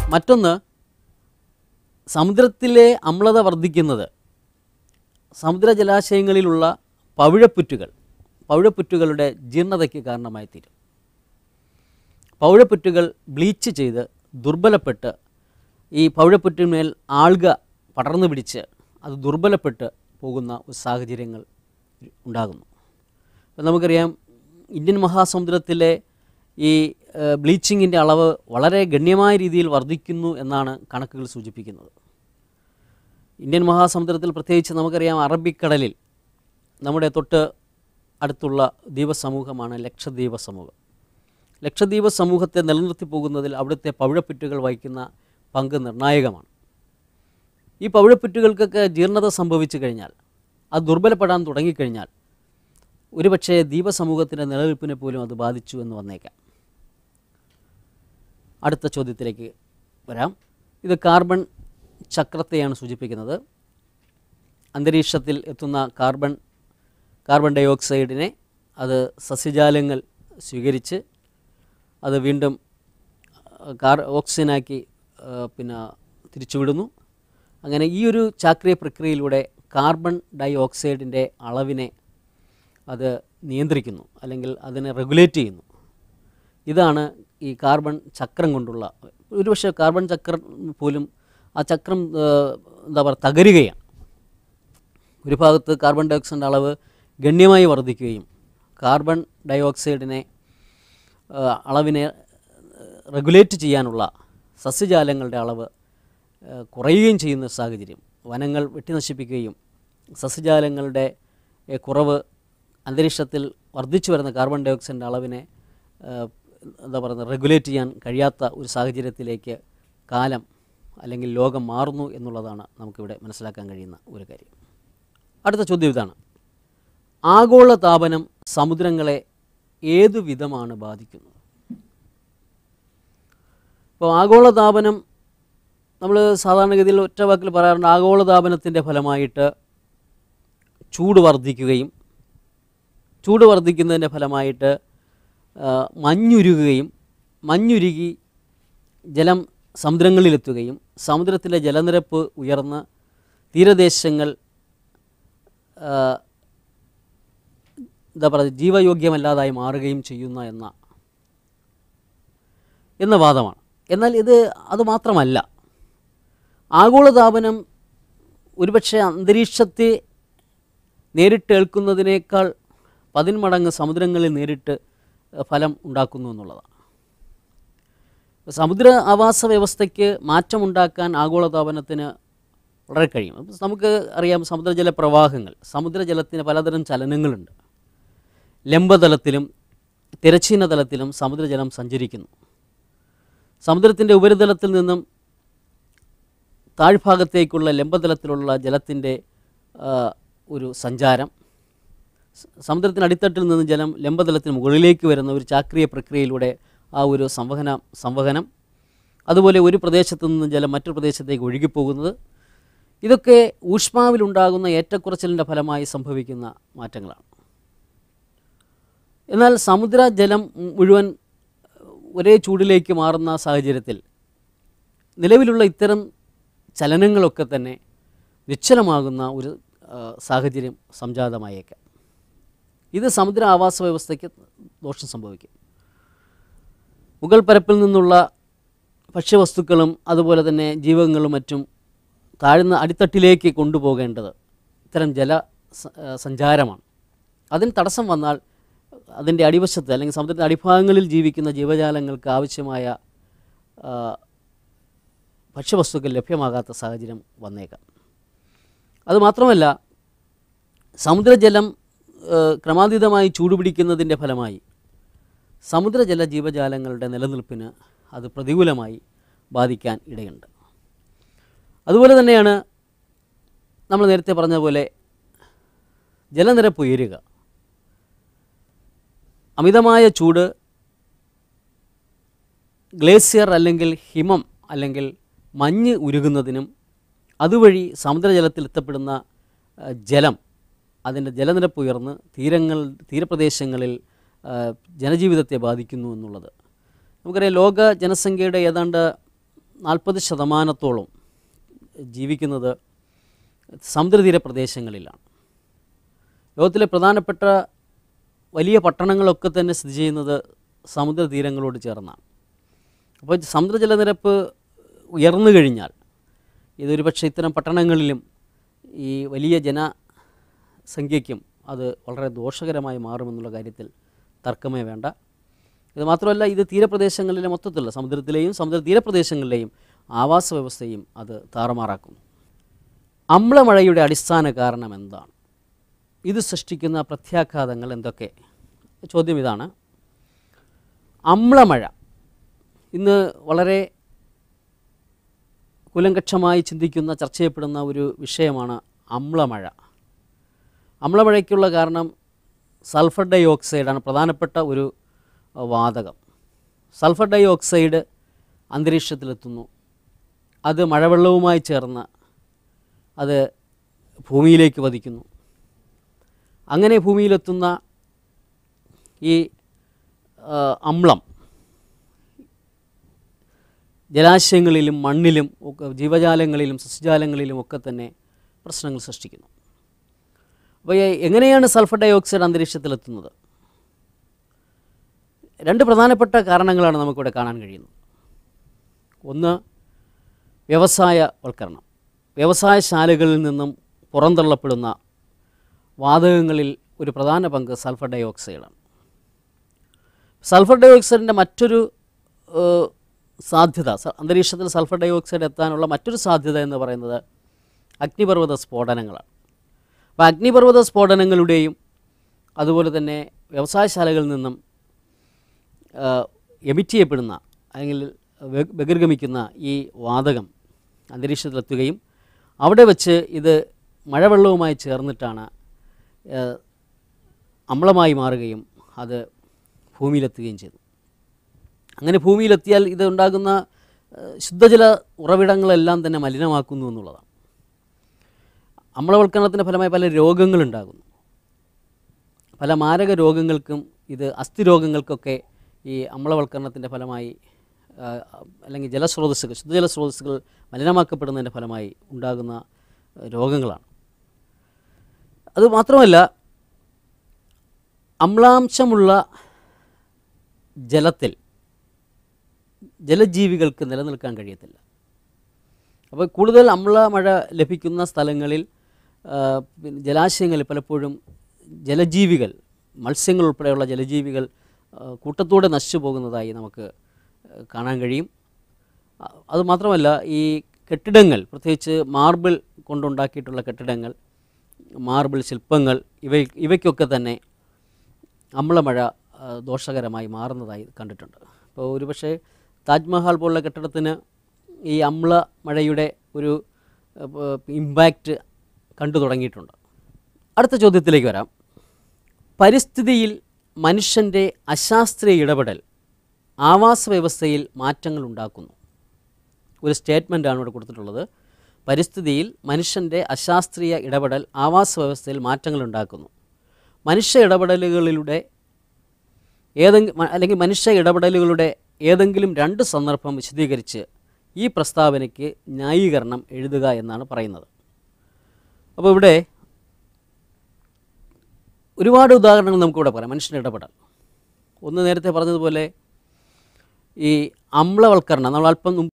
മറ്റൊന്ന് സമുദ്രത്തിലെ അമ്ലത വർദ്ധിക്കുന്നത് സമുദ്ര ജലാശയങ്ങളിലുള്ള പവിഴപ്പുറ്റുകൾ പവിഴപ്പുറ്റുകളുടെ ജീർണതയ്ക്ക് കാരണമായി തീരും പവിഴപ്പുറ്റുകൾ ബ്ലീച്ച് ചെയ്ത് ദുർബലപ്പെട്ട് ഈ പവിഴപ്പുറ്റിന്മേൽ ആൾഗ പടർന്നു പിടിച്ച് അത് ദുർബലപ്പെട്ട് പോകുന്ന ഒരു സാഹചര്യങ്ങൾ ഉണ്ടാകുന്നു ഇപ്പം നമുക്കറിയാം ഇന്ത്യൻ മഹാസമുദ്രത്തിലെ ഈ ബ്ലീച്ചിങ്ങിൻ്റെ അളവ് വളരെ ഗണ്യമായ രീതിയിൽ വർദ്ധിക്കുന്നു എന്നാണ് കണക്കുകൾ സൂചിപ്പിക്കുന്നത് ഇന്ത്യൻ മഹാസമുദ്രത്തിൽ പ്രത്യേകിച്ച് നമുക്കറിയാം അറബിക്കടലിൽ നമ്മുടെ തൊട്ട് അടുത്തുള്ള ദ്വീപസമൂഹമാണ് ലക്ഷദ്വീപ സമൂഹം ലക്ഷദ്വീപ സമൂഹത്തെ നിലനിർത്തി പോകുന്നതിൽ അവിടുത്തെ പവിഴപ്പുറ്റുകൾ വഹിക്കുന്ന പങ്ക് നിർണായകമാണ് ഈ പവിഴപ്പുറ്റുകൾക്കൊക്കെ ജീർണത സംഭവിച്ചു കഴിഞ്ഞാൽ അത് ദുർബലപ്പെടാൻ തുടങ്ങിക്കഴിഞ്ഞാൽ ഒരുപക്ഷെ ദ്വീപസമൂഹത്തിൻ്റെ നിലനിൽപ്പിനെ പോലും അത് ബാധിച്ചു എന്ന് വന്നേക്കാം അടുത്ത ചോദ്യത്തിലേക്ക് വരാം ഇത് കാർബൺ ചക്രത്തെയാണ് സൂചിപ്പിക്കുന്നത് അന്തരീക്ഷത്തിൽ എത്തുന്ന കാർബൺ കാർബൺ ഡൈ ഓക്സൈഡിനെ അത് സസ്യജാലങ്ങൾ സ്വീകരിച്ച് അത് വീണ്ടും ആ, കാർ ഓക്സിജനാക്കി ആ, പിന്നെ തിരിച്ചുവിടുന്നു അങ്ങനെ ഈ ഒരു ചാക്രിയ പ്രക്രിയയിലൂടെ കാർബൺ ഡൈ ഓക്സൈഡിൻ്റെ അളവിനെ അത് നിയന്ത്രിക്കുന്നു അല്ലെങ്കിൽ അതിനെ റെഗുലേറ്റ് ചെയ്യുന്നു ഇതാണ് ഈ കാർബൺ ചക്രം കൊണ്ടുള്ള ഒരുപക്ഷെ കാർബൺ ചക്രം പോലും ആ ചക്രം ആ, എന്താ പറയുക തകരുകയാണ് ഒരു ഭാഗത്ത് കാർബൺ ഡൈ ഓക്സൈഡിൻ്റെ അളവ് ഗണ്യമായി വർദ്ധിക്കുകയും കാർബൺ ഡൈ ഓക്സൈഡിനെ ആ, അളവിനെ റെഗുലേറ്റ് ചെയ്യാനുള്ള സസ്യജാലങ്ങളുടെ അളവ് ആ, കുറയുകയും ചെയ്യുന്ന സാഹചര്യം വനങ്ങൾ വെട്ടിനശിപ്പിക്കുകയും സസ്യജാലങ്ങളുടെ ഏ, കുറവ് അന്തരീക്ഷത്തിൽ വർദ്ധിച്ചു വരുന്ന കാർബൺ ഡൈ ഓക്സൈഡിൻ്റെ അളവിനെ ആ, എന്താ പറയുന്നത് റെഗുലേറ്റ് ചെയ്യാൻ കഴിയാത്ത ഒരു സാഹചര്യത്തിലേക്ക് കാലം അല്ലെങ്കിൽ ലോകം മാറുന്നു എന്നുള്ളതാണ് നമുക്കിവിടെ മനസ്സിലാക്കാൻ കഴിയുന്ന ഒരു കാര്യം അടുത്ത ചോദ്യം ഇതാണ് ആഗോള താപനം സമുദ്രങ്ങളെ ഏതു വിധമാണ് ബാധിക്കുന്നത് ഇപ്പോൾ ആഗോള താപനം നമ്മൾ സാധാരണഗതിയിൽ ഒറ്റ വാക്കിൽ പറയാറുണ്ട് ആഗോള താപനത്തിൻ്റെ ഫലമായിട്ട് ചൂട് വർദ്ധിക്കുകയും ചൂട് വർദ്ധിക്കുന്നതിൻ്റെ ഫലമായിട്ട് ആ, മഞ്ഞുരുകുകയും മഞ്ഞുരുകി ജലം സമുദ്രങ്ങളിലെത്തുകയും സമുദ്രത്തിലെ ജലനിരപ്പ് ഉയർന്ന് തീരദേശങ്ങൾ ആ, എന്താ പറയുക ജീവയോഗ്യമല്ലാതായി മാറുകയും ചെയ്യുന്ന എന്ന എന്ന വാദമാണ് എന്നാൽ ഇത് അത് മാത്രമല്ല ആഗോളതാപനം ഒരുപക്ഷെ അന്തരീക്ഷത്തെ നേരിട്ട് ഏൽക്കുന്നതിനേക്കാൾ പതിന്മടങ്ങ് സമുദ്രങ്ങളിൽ നേരിട്ട് ഫലം ഉണ്ടാക്കുന്നു എന്നുള്ളതാണ് സമുദ്ര ആവാസ വ്യവസ്ഥയ്ക്ക് മാറ്റമുണ്ടാക്കാൻ ആഗോളതാപനത്തിന് വളരെ കഴിയും അപ്പോൾ നമുക്ക് അറിയാം സമുദ്രജല പ്രവാഹങ്ങൾ സമുദ്രജലത്തിന് പലതരം ചലനങ്ങളുണ്ട് ലംബതലത്തിലും തിരശ്ചീന തലത്തിലും സമുദ്രജലം സഞ്ചരിക്കുന്നു സമുദ്രത്തിൻ്റെ ഉപരിതലത്തിൽ നിന്നും താഴ്ഭാഗത്തേക്കുള്ള ലംബതലത്തിലുള്ള ജലത്തിൻ്റെ ആ, ഒരു സഞ്ചാരം സ- സമുദ്രത്തിന് അടിത്തട്ടിൽ നിന്ന് ജലം ലംബതലത്തിന് മുകളിലേക്ക് വരുന്ന ഒരു ചാക്രിയ പ്രക്രിയയിലൂടെ ആ ഒരു സംവഹന സംവഹനം അതുപോലെ ഒരു പ്രദേശത്തു നിന്ന് ജലം മറ്റൊരു പ്രദേശത്തേക്ക് ഒഴുകിപ്പോകുന്നത് ഇതൊക്കെ ഊഷ്മാവിലുണ്ടാകുന്ന ഏറ്റക്കുറച്ചിലിൻ്റെ ഫലമായി സംഭവിക്കുന്ന മാറ്റങ്ങളാണ് എന്നാൽ സമുദ്രജലം മുഴുവൻ ഒരേ ചൂടിലേക്ക് മാറുന്ന സാഹചര്യത്തിൽ നിലവിലുള്ള ഇത്തരം ചലനങ്ങളൊക്കെ തന്നെ നിശ്ചലമാകുന്ന ഒരു ആ, സാഹചര്യം സംജാതമായേക്കാം ഇത് സമുദ്ര ആവാസ വ്യവസ്ഥയ്ക്ക് ദോഷം സംഭവിക്കും മുകൾ പരപ്പിൽ നിന്നുള്ള ഭക്ഷ്യവസ്തുക്കളും അതുപോലെ തന്നെ ജീവകങ്ങളും മറ്റും താഴ്ന്ന അടിത്തട്ടിലേക്ക് കൊണ്ടുപോകേണ്ടത് ഇത്തരം ജല സ- ആ, സഞ്ചാരമാണ് അതിന് തടസ്സം വന്നാൽ അതിൻ്റെ അടിവശത്ത് അല്ലെങ്കിൽ സമുദ്രത്തിൻ്റെ അടിഭാഗങ്ങളിൽ ജീവിക്കുന്ന ജീവജാലങ്ങൾക്ക് ആവശ്യമായ ആ, ഭക്ഷ്യവസ്തുക്കൾ ലഭ്യമാകാത്ത സാഹചര്യം വന്നേക്കാം അതുമാത്രമല്ല സമുദ്രജലം ആ, ക്രമാതീതമായി ചൂടുപിടിക്കുന്നതിൻ്റെ ഫലമായി സമുദ്രജല ജീവജാലങ്ങളുടെ നിലനിൽപ്പിന് അത് പ്രതികൂലമായി ബാധിക്കാൻ ഇടയുണ്ട് അതുപോലെ തന്നെയാണ് നമ്മൾ നേരത്തെ പറഞ്ഞ പോലെ ജലനിരപ്പ് ഉയരുക അമിതമായ ചൂട് ഗ്ലേസിയർ അല്ലെങ്കിൽ ഹിമം അല്ലെങ്കിൽ മഞ്ഞ് ഉരുകുന്നതിനും അതുവഴി സമുദ്രജലത്തിൽ എത്തപ്പെടുന്ന ആ, ജലം അതിൻ്റെ ജലനിരപ്പ് ഉയർന്ന് തീരങ്ങൾ തീരപ്രദേശങ്ങളിൽ ആ, ജനജീവിതത്തെ ബാധിക്കുന്നു എന്നുള്ളത് നമുക്കറിയാം ലോക ജനസംഖ്യയുടെ ഏതാണ്ട് നാൽപ്പത് ശതമാനത്തോളം ജീവിക്കുന്നത് സമുദ്രതീര പ്രദേശങ്ങളിലാണ് ലോകത്തിലെ പ്രധാനപ്പെട്ട വലിയ പട്ടണങ്ങളൊക്കെ തന്നെ സ്ഥിതി ചെയ്യുന്നത് സമുദ്രതീരങ്ങളോട് ചേർന്നാണ് അപ്പോൾ സമുദ്രജലനിരപ്പ് ഉയർന്നു കഴിഞ്ഞാൽ ഇതൊരു പക്ഷേ ഇത്തരം പട്ടണങ്ങളിലും ഈ വലിയ ജനസംഖ്യയ്ക്കും അത് വളരെ ദോഷകരമായി മാറുമെന്നുള്ള കാര്യത്തിൽ തർക്കമേ വേണ്ട ഇത് മാത്രമല്ല ഇത് തീരപ്രദേശങ്ങളിലെ മൊത്തത്തിലുള്ള സമുദ്രത്തിലെയും സമുദ്ര തീരപ്രദേശങ്ങളിലെയും ആവാസ വ്യവസ്ഥയും അത് താറുമാറാക്കുന്നു അമ്ലമഴയുടെ അടിസ്ഥാന കാരണം എന്താണ് ഇത് സൃഷ്ടിക്കുന്ന പ്രത്യാഘാതങ്ങൾ എന്തൊക്കെ ചോദ്യം ഇതാണ് അമ്ലമഴ ഇന്ന് വളരെ കുലങ്കക്ഷമായി ചിന്തിക്കുന്ന ചർച്ച ചെയ്യപ്പെടുന്ന ഒരു വിഷയമാണ് അമ്ലമഴ അമ്ലമഴയ്ക്കുള്ള കാരണം സൾഫർ ഡൈ ഓക്സൈഡാണ് പ്രധാനപ്പെട്ട ഒരു അഹ്, വാതകം സൾഫർ ഡൈ ഓക്സൈഡ് അന്തരീക്ഷത്തിലെത്തുന്നു അത് മഴവെള്ളവുമായി ചേർന്ന് അത് ഭൂമിയിലേക്ക് പതിക്കുന്നു അങ്ങനെ ഭൂമിയിലെത്തുന്ന ഈ ആ, അമ്ലം ജലാശയങ്ങളിലും മണ്ണിലും ഒക്കെ ജീവജാലങ്ങളിലും സസ്യജാലങ്ങളിലും ഒക്കെ തന്നെ പ്രശ്നങ്ങൾ സൃഷ്ടിക്കുന്നു അപ്പോൾ ഈ എങ്ങനെയാണ് സൾഫർ ഡൈ ഓക്സൈഡ് അന്തരീക്ഷത്തിലെത്തുന്നത് രണ്ട് പ്രധാനപ്പെട്ട കാരണങ്ങളാണ് നമുക്കിവിടെ കാണാൻ കഴിയുന്നത് ഒന്ന് വ്യവസായവൽക്കരണം വ്യവസായശാലകളിൽ നിന്നും പുറന്തള്ളപ്പെടുന്ന വാതകങ്ങളിൽ ഒരു പ്രധാന പങ്ക് സൾഫർ ഡൈ ഓക്സൈഡാണ് സൾഫർ ഡൈ ഓക്സൈഡിൻ്റെ മറ്റൊരു ഏഹ്, സാധ്യത സ- അന്തരീക്ഷത്തിൽ സൾഫർ ഡൈ ഓക്സൈഡ് എത്താനുള്ള മറ്റൊരു സാധ്യത എന്ന് പറയുന്നത് അഗ്നിപർവ്വത സ്ഫോടനങ്ങളാണ് അപ്പോൾ അഗ്നിപർവ്വത സ്ഫോടനങ്ങളുടെയും അതുപോലെ തന്നെ വ്യവസായശാലകളിൽ നിന്നും എമിറ്റ് ചെയ്യപ്പെടുന്ന അല്ലെങ്കിൽ ബ- ബഹിർഗമിക്കുന്ന ഈ വാതകം അന്തരീക്ഷത്തിലെത്തുകയും അവിടെ വച്ച് ഇത് മഴവെള്ളവുമായി ചേർന്നിട്ടാണ് ഏഹ്, അമ്ലമായി മാറുകയും അത് ഭൂമിയിലെത്തുകയും ചെയ്തു അങ്ങനെ ഭൂമിയിലെത്തിയാൽ ഇത് ഉണ്ടാകുന്ന ഏഹ്, ശുദ്ധജല ഉറവിടങ്ങളെല്ലാം തന്നെ മലിനമാക്കുന്നു എന്നുള്ളതാണ് അമ്ലവൽക്കരണത്തിൻ്റെ ഫലമായി പല രോഗങ്ങളുണ്ടാകുന്നു പല മാരക രോഗങ്ങൾക്കും ഇത് അസ്ഥി രോഗങ്ങൾക്കൊക്കെ ഈ അമ്ലവൽക്കരണത്തിൻ്റെ ഫലമായി ആ, അല്ലെങ്കിൽ ജലസ്രോതസ്സുകൾ ശുദ്ധജല സ്രോതസ്സുകൾ മലിനമാക്കപ്പെടുന്നതിൻ്റെ ഫലമായി ഉണ്ടാകുന്ന ആ, രോഗങ്ങളാണ് അത് മാത്രമല്ല അമ്ലാംശമുള്ള ജലത്തിൽ ജലജീവികൾക്ക് നിലനിൽക്കാൻ കഴിയത്തില്ല അപ്പോൾ കൂടുതൽ അമ്ലമഴ ലഭിക്കുന്ന സ്ഥലങ്ങളിൽ ആ, പിന്നെ ജലാശയങ്ങളിൽ പലപ്പോഴും ജലജീവികൾ മത്സ്യങ്ങൾ ഉൾപ്പെടെയുള്ള ജലജീവികൾ ആ, കൂട്ടത്തോടെ നശിച്ചു പോകുന്നതായി നമുക്ക് ആ, കാണാൻ കഴിയും ആ, അത് മാത്രമല്ല ഈ കെട്ടിടങ്ങൾ പ്രത്യേകിച്ച് മാർബിൾ കൊണ്ടുണ്ടാക്കിയിട്ടുള്ള കെട്ടിടങ്ങൾ മാർബിൾ ശില്പങ്ങൾ ഇവ ഇവയ്ക്കൊക്കെ തന്നെ അമ്ലമഴ ആ, ദോഷകരമായി മാറുന്നതായി കണ്ടിട്ടുണ്ട് അപ്പോൾ ഒരുപക്ഷെ താജ്മഹൽ പോലുള്ള കെട്ടിടത്തിന് ഈ അമ്ല മഴയുടെ ഒരു ഇമ്പാക്റ്റ് കണ്ടു തുടങ്ങിയിട്ടുണ്ട് അടുത്ത ചോദ്യത്തിലേക്ക് വരാം പരിസ്ഥിതിയിൽ മനുഷ്യൻ്റെ അശാസ്ത്രീയ ഇടപെടൽ ആവാസ വ്യവസ്ഥയിൽ മാറ്റങ്ങൾ ഉണ്ടാക്കുന്നു ഒരു സ്റ്റേറ്റ്മെൻറ്റാണ് ഇവിടെ കൊടുത്തിട്ടുള്ളത് പരിസ്ഥിതിയിൽ മനുഷ്യൻ്റെ അശാസ്ത്രീയ ഇടപെടൽ ആവാസ വ്യവസ്ഥയിൽ മാറ്റങ്ങൾ ഉണ്ടാക്കുന്നു മനുഷ്യ ഇടപെടലുകളിലൂടെ ഏതെങ്കിലും അല്ലെങ്കിൽ മനുഷ്യ ഇടപെടലുകളുടെ ഏതെങ്കിലും രണ്ട് സന്ദർഭം വിശദീകരിച്ച് ഈ പ്രസ്താവനയ്ക്ക് ന്യായീകരണം എഴുതുക എന്നാണ് പറയുന്നത് അപ്പോൾ ഇവിടെ ഒരുപാട് ഉദാഹരണങ്ങൾ നമുക്കിവിടെ പറയാം മനുഷ്യൻ്റെ ഇടപെടൽ ഒന്ന് നേരത്തെ പറഞ്ഞതുപോലെ ഈ അമ്ലവൽക്കരണം നമ്മൾ അല്പം മുമ്പ്